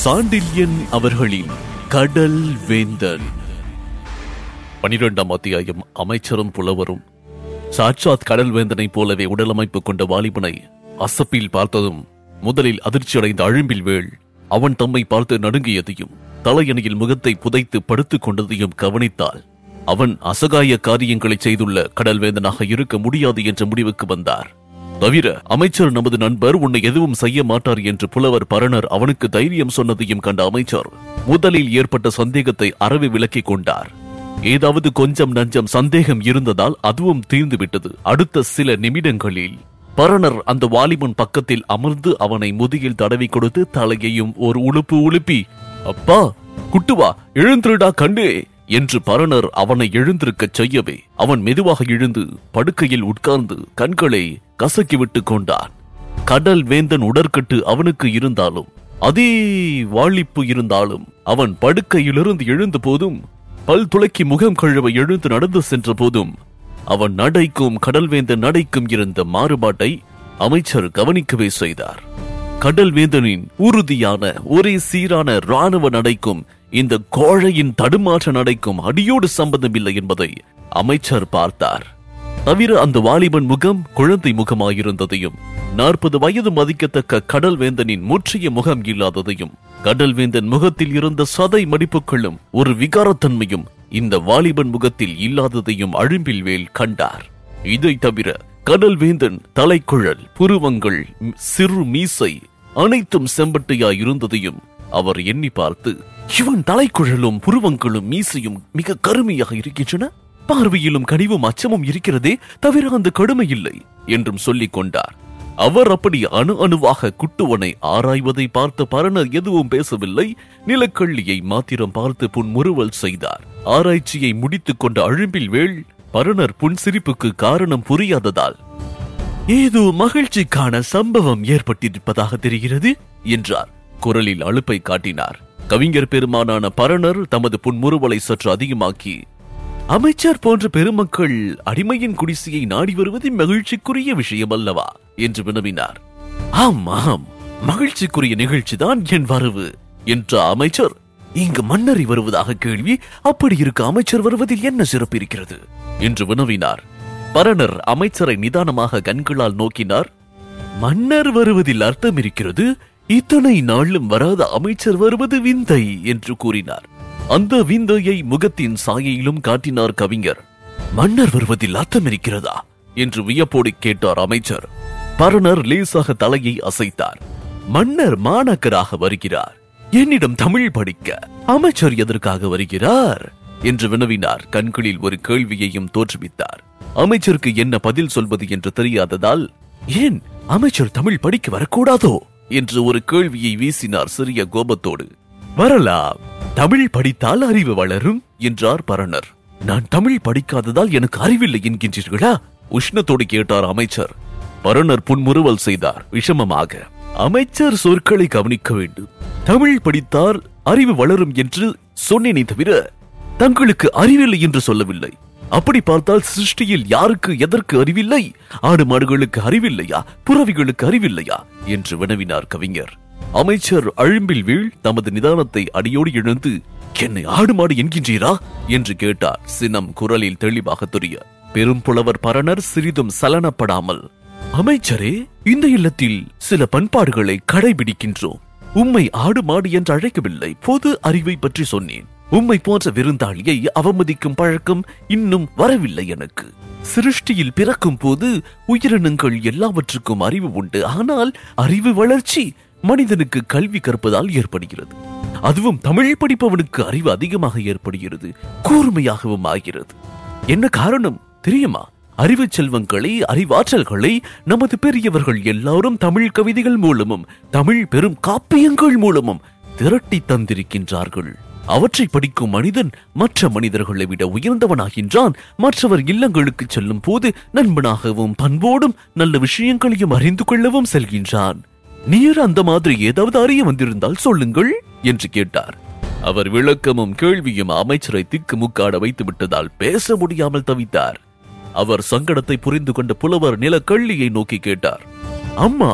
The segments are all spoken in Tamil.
சாண்டில்யன் அவர்களின் கடல் வேந்தன் பனிரெண்டாம் அத்தியாயம் அமைச்சரும் புலவரும் சாட்சாத் கடல் வேந்தனைப் போலவே உடலமைப்பு கொண்ட வாலிபனை அசப்பில் பார்த்ததும் முதலில் அதிர்ச்சியடைந்த அழும்பில் வேள் அவன் தம்மை பார்த்து நடுங்கியதையும் தலையணையில் முகத்தை புதைத்து படுத்துக் கொண்டதையும் கவனித்தால் அவன் அசகாய காரியங்களை செய்துள்ள கடல் வேந்தனாக இருக்க முடியாது என்ற முடிவுக்கு வந்தார் தவிர அமைச்சர் நமது நண்பர் உன்னை எதுவும் செய்ய மாட்டார் என்று புலவர் பரணர் அவனுக்கு தைரியம் சொன்னதையும் கண்ட அமைச்சர் முதலில் ஏற்பட்ட சந்தேகத்தை அறவே விலக்கிக் கொண்டார் ஏதாவது கொஞ்சம் நஞ்சம் சந்தேகம் இருந்ததால் அதுவும் தீர்ந்து விட்டது அடுத்த சில நிமிடங்களில் பரணர் அந்த வாலிபன் பக்கத்தில் அமர்ந்து அவனை முதுகில் தடவி கொடுத்து தலையையும் ஒரு உழுப்பு உழுப்பி அப்பா குட்டுவா எழுந்திருடா கண்டு என்று பரணர் அவனை எழுந்திருக்கச் செய்யவே அவன் மெதுவாக எழுந்து படுக்கையில் உட்கார்ந்து கண்களை கசக்கி விட்டுக் கொண்டான் கடல் வேந்தன் உடற்கட்டு அவனுக்கு இருந்தாலும் அதே வாளிப்பு இருந்தாலும் அவன் படுக்கையிலிருந்து எழுந்த போதும் பல் துளக்கி முகம் கழுவ எழுந்து நடந்து சென்ற போதும் அவன் நடைக்கும் கடல்வேந்தன் நடைக்கும் இருந்த மாறுபாட்டை அமைச்சர் கவனிக்கவே செய்தார் கடல்வேந்தனின் உறுதியான ஒரே சீரான ராணுவ நடைக்கும் இந்த கோழையின் தடுமாற்ற நடைக்கும் அடியோடு சம்பந்தமில்லை என்பதை அமைச்சர் பார்த்தார் தவிர அந்த வாலிபன் முகம் குழந்தை முகமாயிருந்ததையும் நாற்பது வயது மதிக்கத்தக்க கடல்வேந்தனின் முற்றிய முகம் இல்லாததையும் கடல்வேந்தன் முகத்தில் இருந்த சதை மடிப்புகளும் ஒரு விகாரத்தன்மையும் இந்த வாலிபன் முகத்தில் இல்லாததையும் அழும்பில் வேல் கண்டார் இதை தவிர கடல்வேந்தன் தலைக்குழல் புருவங்கள் ம், சிறு மீசை அனைத்தும் செம்பட்டையாய் இருந்ததையும் அவர் எண்ணி பார்த்து இவன் தலைக்குழலும் புருவங்களும் மீசையும் மிக கருமையாக இருக்கின்றன பார்வையிலும் கனிவும் அச்சமும் இருக்கிறதே தவிர அந்த கடுமை இல்லை என்றும் சொல்லிக் கொண்டார் அவர் அப்படி அணு அணுவாக குட்டுவனை ஆராய்வதை பார்த்த பரணர் எதுவும் பேசவில்லை நிலக்கள்ளியை மாத்திரம் பார்த்து புன்முறுவல் செய்தார் ஆராய்ச்சியை முடித்துக் கொண்ட அழும்பில் வேள் பரணர் புன்சிரிப்புக்கு காரணம் புரியாததால் ஏதோ மகிழ்ச்சிக்கான சம்பவம் ஏற்பட்டிருப்பதாக தெரிகிறது என்றார் குரலில் அலுப்பை காட்டினார் கவிஞர் பெருமானான பரணர் தமது புன்முறுவலை சற்று அதிகமாக்கி அமைச்சர் போன்ற பெருமக்கள் அடிமையின் குடிசையை நாடி வருவது மகிழ்ச்சிக்குரிய விஷயம் அல்லவா என்று வினவினார் ஆம் ஆம் மகிழ்ச்சிக்குரிய நிகழ்ச்சிதான் என் வரவு என்ற அமைச்சர் இங்கு மன்னரை வருவதாக கேள்வி அப்படி இருக்க அமைச்சர் வருவதில் என்ன சிறப்பு இருக்கிறது என்று வினவினார் பரணர் அமைச்சரை நிதானமாக கண்களால் நோக்கினார் மன்னர் வருவதில் அர்த்தம் இருக்கிறது இத்தனை நாளும் வராத அமைச்சர் வருவது விந்தை என்று கூறினார் அந்த விந்தையை முகத்தின் சாயையிலும் காட்டினார் கவிஞர் மன்னர் வருவதில் அர்த்தம் இருக்கிறதா என்று வியப்போடு கேட்டார் அமைச்சர் பரணர் லேசாக தலையை அசைத்தார் மன்னர் மாணக்கராக வருகிறார் என்னிடம் தமிழ் படிக்க அமைச்சர் எதற்காக வருகிறார் என்று வினவினார் கண்களில் ஒரு கேள்வியையும் தோற்றுவித்தார் அமைச்சருக்கு என்ன பதில் சொல்வது என்று தெரியாததால் ஏன் அமைச்சர் தமிழ் படிக்க வரக்கூடாதோ என்று ஒரு கேள்வியை வீசினார் சிறிய கோபத்தோடு வரலாம் தமிழ் படித்தால் அறிவு வளரும் என்றார் பரணர் நான் தமிழ் படிக்காததால் எனக்கு அறிவில்லை என்கின்றீர்களா உஷ்ணத்தோடு கேட்டார் அமைச்சர் பரணர் புன்முறுவல் செய்தார் விஷமமாக அமைச்சர் சொற்களை கவனிக்க வேண்டும் தமிழ் படித்தால் அறிவு வளரும் என்று சொன்னேனே தவிர தங்களுக்கு அறிவில்லை என்று சொல்லவில்லை அப்படி பார்த்தால் சிருஷ்டியில் யாருக்கு எதற்கு அறிவில்லை ஆடு மாடுகளுக்கு அறிவில்லையா புறவிகளுக்கு அறிவில்லையா என்று வினவினார் கவிஞர் அமைச்சர் அழும்பில் வீழ் தமது நிதானத்தை அடியோடு இழந்து என்னை ஆடு மாடு என்கின்றீரா என்று கேட்டார் சினம் குரலில் தெளிவாக தெரிய பெரும் புலவர் பரணர் சிறிதும் சலனப்படாமல் அமைச்சரே இந்த இல்லத்தில் சில பண்பாடுகளை கடைபிடிக்கின்றோம் உம்மை ஆடு மாடு என்று அழைக்கவில்லை பொது அறிவை பற்றி சொன்னேன் உம்மை போன்ற விருந்தாளியை அவமதிக்கும் பழக்கம் இன்னும் வரவில்லை எனக்கு சிருஷ்டியில் பிறக்கும் போது உயிரினங்கள் எல்லாவற்றுக்கும் அறிவு உண்டு ஆனால் அறிவு வளர்ச்சி மனிதனுக்கு கல்வி கற்பதால் ஏற்படுகிறது அதுவும் தமிழ் படிப்பவனுக்கு அறிவு அதிகமாக ஏற்படுகிறது கூர்மையாகவும் ஆகிறது என்ன காரணம் தெரியுமா அறிவு செல்வங்களை அறிவாற்றல்களை நமது பெரியவர்கள் எல்லாரும் தமிழ் கவிதைகள் மூலமும் தமிழ் பெரும் காப்பியங்கள் மூலமும் திரட்டி தந்திருக்கின்றார்கள் அவற்றை படிக்கும் மனிதன் மற்ற மனிதர்களை விட உயர்ந்தவனாகின்றான் மற்றவர் இல்லங்களுக்கு செல்லும் போது நண்பனாகவும் பண்போடும் நல்ல விஷயங்களையும் அறிந்து கொள்ளவும் செல்கின்றான் நீர் அந்த மாதிரி ஏதாவது அறிய வந்திருந்தால் சொல்லுங்கள் என்று கேட்டார் அவர் விளக்கமும் கேள்வியும் அமைச்சரை திக்கு முக்காட வைத்து விட்டதால் பேச முடியாமல் தவித்தார் அவர் சங்கடத்தை புரிந்து கொண்ட புலவர் நிலக்கள்ளியை நோக்கி கேட்டார் அம்மா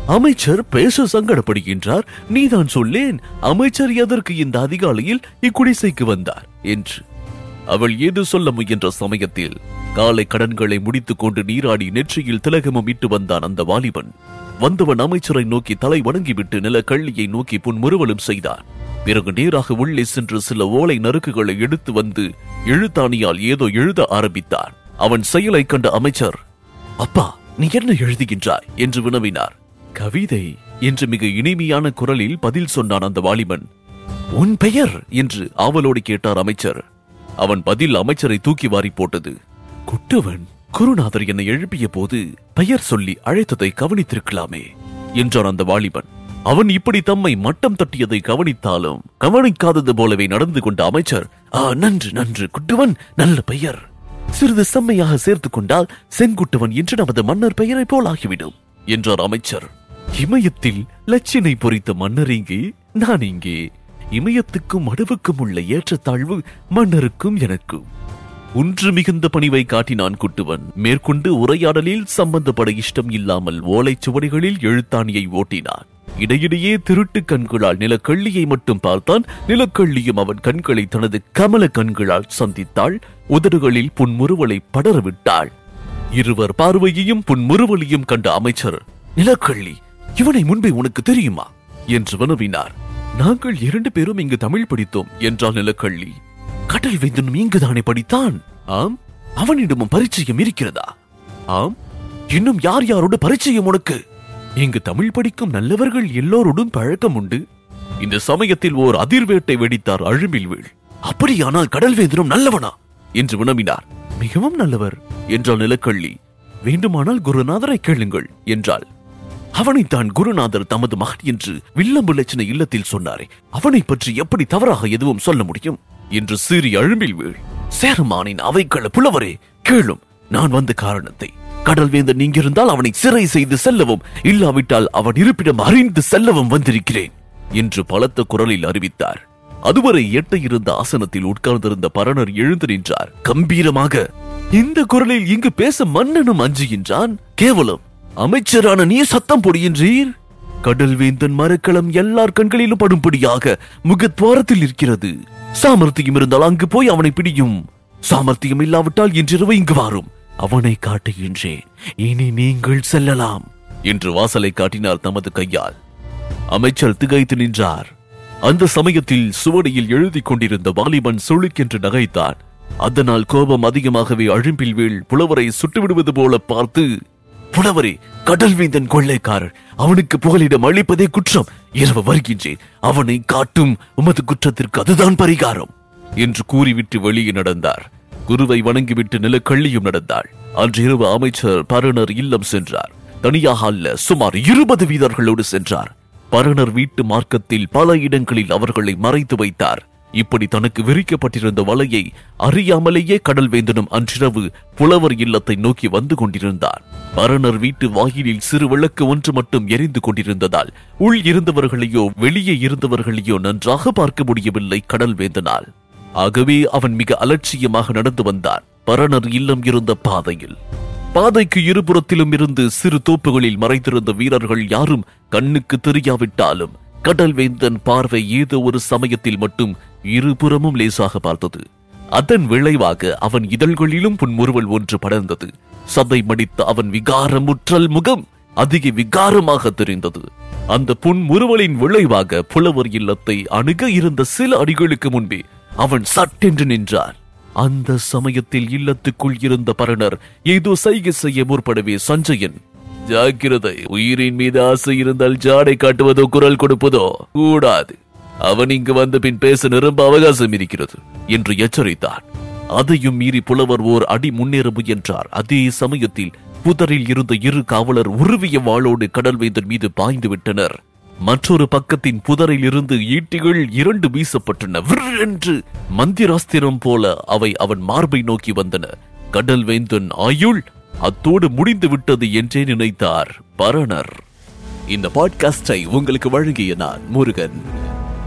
அமைச்சர் பேச சங்கடப்படுகின்றார் நீதான் சொல்லேன் அமைச்சர் எதற்கு இந்த அதிகாலையில் இக்குடிசைக்கு வந்தார் என்று அவள் ஏது சொல்ல முயன்ற சமயத்தில் காலை கடன்களை முடித்துக் கொண்டு நீராடி நெற்றியில் திலகமும் இட்டு வந்தான் அந்த வாலிபன் வந்தவன் அமைச்சரை நோக்கி தலை வணங்கிவிட்டு நில கள்ளியை நோக்கி புன்முறுவலும் செய்தான் பிறகு நேராக உள்ளே சென்று சில ஓலை நறுக்குகளை எடுத்து வந்து எழுத்தாணியால் ஏதோ எழுத ஆரம்பித்தான் அவன் செயலைக் கண்ட அமைச்சர் அப்பா நீ என்ன எழுதுகின்றாய் என்று வினவினார் கவிதை என்று மிக இனிமையான குரலில் பதில் சொன்னான் அந்த வாலிபன் உன் பெயர் என்று ஆவலோடு கேட்டார் அமைச்சர் அவன் பதில் அமைச்சரை தூக்கி வாரி போட்டது குட்டவன் குருநாதர் என்னை எழுப்பிய போது பெயர் சொல்லி அழைத்ததை கவனித்திருக்கலாமே என்றான் அந்த வாலிபன் அவன் இப்படி தம்மை மட்டம் தட்டியதை கவனித்தாலும் கவனிக்காதது போலவே நடந்து கொண்ட அமைச்சர் ஆ நன்று நன்று குட்டுவன் நல்ல பெயர் சிறிது செம்மையாக சேர்த்துக் கொண்டால் செங்குட்டுவன் என்று நமது மன்னர் பெயரை போல் ஆகிவிடும் என்றார் அமைச்சர் இமயத்தில் லட்சினை பொறித்த மன்னர் இங்கே நான் இங்கே இமயத்துக்கும் மடுவுக்கும் உள்ள ஏற்றத்தாழ்வு மன்னருக்கும் எனக்கும் ஒன்று மிகுந்த பணிவை காட்டினான் குட்டுவன் மேற்கொண்டு உரையாடலில் சம்பந்தப்பட இஷ்டம் இல்லாமல் ஓலைச்சுவடிகளில் எழுத்தாணியை ஓட்டினான் இடையிடையே திருட்டு கண்களால் நிலக்கள்ளியை மட்டும் பார்த்தான் நிலக்கள்ளியும் அவன் கண்களை தனது கமல கண்களால் சந்தித்தாள் உதடுகளில் புன்முறுவலை படரவிட்டாள் இருவர் பார்வையையும் புன்முறுவலையும் கண்ட அமைச்சர் நிலக்கள்ளி இவனை முன்பே உனக்கு தெரியுமா என்று வினவினார் நாங்கள் இரண்டு பேரும் இங்கு தமிழ் படித்தோம் என்றாள் நிலக்கள்ளி கடல் வேந்தனும் இங்குதானே படித்தான் ஆம் அவனிடமும் பரிச்சயம் இருக்கிறதா ஆம் இன்னும் யார் யாரோடு பரிச்சயம் உனக்கு இங்கு தமிழ் படிக்கும் நல்லவர்கள் எல்லோரோடும் பழக்கம் உண்டு இந்த சமயத்தில் ஓர் அதிர்வேட்டை வெடித்தார் அழும்பில்வேள் அப்படியானால் கடல் வேந்தனும் நல்லவனா என்று வினவினார் மிகவும் நல்லவர் என்றாள் நிலக்கள்ளி வேண்டுமானால் குருநாதரை கேளுங்கள் என்றாள் அவனைத்தான் குருநாதர் தமது மகன் என்று வில்லம்பு லட்சண இல்லத்தில் சொன்னாரே அவனை பற்றி எப்படி தவறாக எதுவும் சொல்ல முடியும் என்று சீறி அழும்பில் வீழ் சேரமானின் அவைக்கள புலவரே கேளும் நான் வந்த காரணத்தை கடல் வேந்தன் இங்கிருந்தால் அவனை சிறை செய்து செல்லவும் இல்லாவிட்டால் அவன் இருப்பிடம் அறிந்து செல்லவும் வந்திருக்கிறேன் என்று பலத்த குரலில் அறிவித்தார் அதுவரை எட்ட இருந்த ஆசனத்தில் உட்கார்ந்திருந்த பரணர் எழுந்து நின்றார் கம்பீரமாக இந்த குரலில் இங்கு பேச மன்னனும் அஞ்சுகின்றான் கேவலம் அமைச்சரான நீ சத்தம் பொடியின்றீர் கடல் வேந்தன் மரக்களம் எல்லார் கண்களிலும் படும்படியாக முகத்வாரத்தில் இருக்கிறது சாமர்த்தியம் இருந்தால் அங்கு போய் அவனை பிடியும் சாமர்த்தியம் இல்லாவிட்டால் இன்றிரவு இங்கு வாரும் அவனை காட்டுகின்றேன் இனி நீங்கள் செல்லலாம் என்று வாசலை காட்டினார் தமது கையால் அமைச்சர் திகைத்து நின்றார் அந்த சமயத்தில் சுவடியில் எழுதிக் கொண்டிருந்த வாலிபன் சுளுக்கென்று நகைத்தான் அதனால் கோபம் அதிகமாகவே அழும்பில் வீழ் புலவரை சுட்டுவிடுவது போல பார்த்து புலவரே கடல் வேந்தன் கொள்ளைக்காரர் அவனுக்கு புகலிடம் அளிப்பதே குற்றம் இரவு வருகின்றேன் அவனை காட்டும் உமது குற்றத்திற்கு அதுதான் பரிகாரம் என்று கூறிவிட்டு வெளியே நடந்தார் குருவை வணங்கிவிட்டு நிலக்கள்ளியும் நடந்தாள் அன்று இரவு அமைச்சர் பரணர் இல்லம் சென்றார் தனியாக அல்ல சுமார் இருபது வீரர்களோடு சென்றார் பரணர் வீட்டு மார்க்கத்தில் பல இடங்களில் அவர்களை மறைத்து வைத்தார் இப்படி தனக்கு விரிக்கப்பட்டிருந்த வலையை அறியாமலேயே கடல் வேந்தனும் அன்றிரவு புலவர் இல்லத்தை நோக்கி வந்து கொண்டிருந்தான் பரணர் வீட்டு வாயிலில் சிறு விளக்கு ஒன்று மட்டும் எரிந்து கொண்டிருந்ததால் உள் இருந்தவர்களையோ வெளியே இருந்தவர்களையோ நன்றாக பார்க்க முடியவில்லை கடல் வேந்தனால் ஆகவே அவன் மிக அலட்சியமாக நடந்து வந்தான் பரணர் இல்லம் இருந்த பாதையில் பாதைக்கு இருபுறத்திலும் இருந்து சிறு தோப்புகளில் மறைந்திருந்த வீரர்கள் யாரும் கண்ணுக்கு தெரியாவிட்டாலும் கடல் வேந்தன் பார்வை ஏதோ ஒரு சமயத்தில் மட்டும் இருபுறமும் லேசாக பார்த்தது அதன் விளைவாக அவன் இதழ்களிலும் புன்முறுவல் ஒன்று படர்ந்தது சதை மடித்த அவன் விகாரமுற்றல் முகம் அதிக விகாரமாக தெரிந்தது அந்த புன்முறுவலின் விளைவாக புலவர் இல்லத்தை அணுக இருந்த சில அடிகளுக்கு முன்பே அவன் சட்டென்று நின்றான் அந்த சமயத்தில் இல்லத்துக்குள் இருந்த பரணர் ஏதோ சைகை செய்ய முற்படவே சஞ்சயன் ஜாக்கிரதை உயிரின் மீது ஆசை இருந்தால் ஜாடை காட்டுவதோ குரல் கொடுப்பதோ கூடாது அவன் இங்கு வந்த பின் பேச நிரம்ப அவகாசம் இருக்கிறது என்று எச்சரித்தான் அதையும் மீறி புலவர் ஓர் அடி முன்னேற முயன்றார் அதே சமயத்தில் புதரில் இருந்த இரு காவலர் உருவிய வாளோடு கடல்வேந்தன் மீது பாய்ந்து விட்டனர் மற்றொரு பக்கத்தின் புதரில் இருந்து ஈட்டிகள் இரண்டு வீசப்பட்டன விற்றென்று மந்திராஸ்திரம் போல அவை அவன் மார்பை நோக்கி வந்தன கடல்வேந்தன் ஆயுள் அத்தோடு முடிந்து விட்டது என்றே நினைத்தார் பரணர் இந்த பாட்காஸ்டை உங்களுக்கு வழங்கிய நான் முருகன்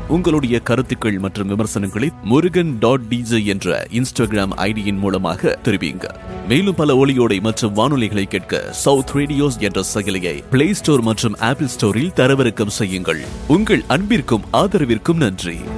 உங்களுடைய கருத்துக்கள் மற்றும் விமர்சனங்களை முருகன் டாட் டிஜே என்ற இன்ஸ்டாகிராம் ஐடியின் மூலமாக தெரிவிங்க மேலும் பல ஒளியோடை மற்றும் வானொலிகளை கேட்க சவுத் ரேடியோஸ் என்ற செயலியை பிளே ஸ்டோர் மற்றும் ஆப்பிள் ஸ்டோரில் தரவிறக்கம் செய்யுங்கள் உங்கள் அன்பிற்கும் ஆதரவிற்கும் நன்றி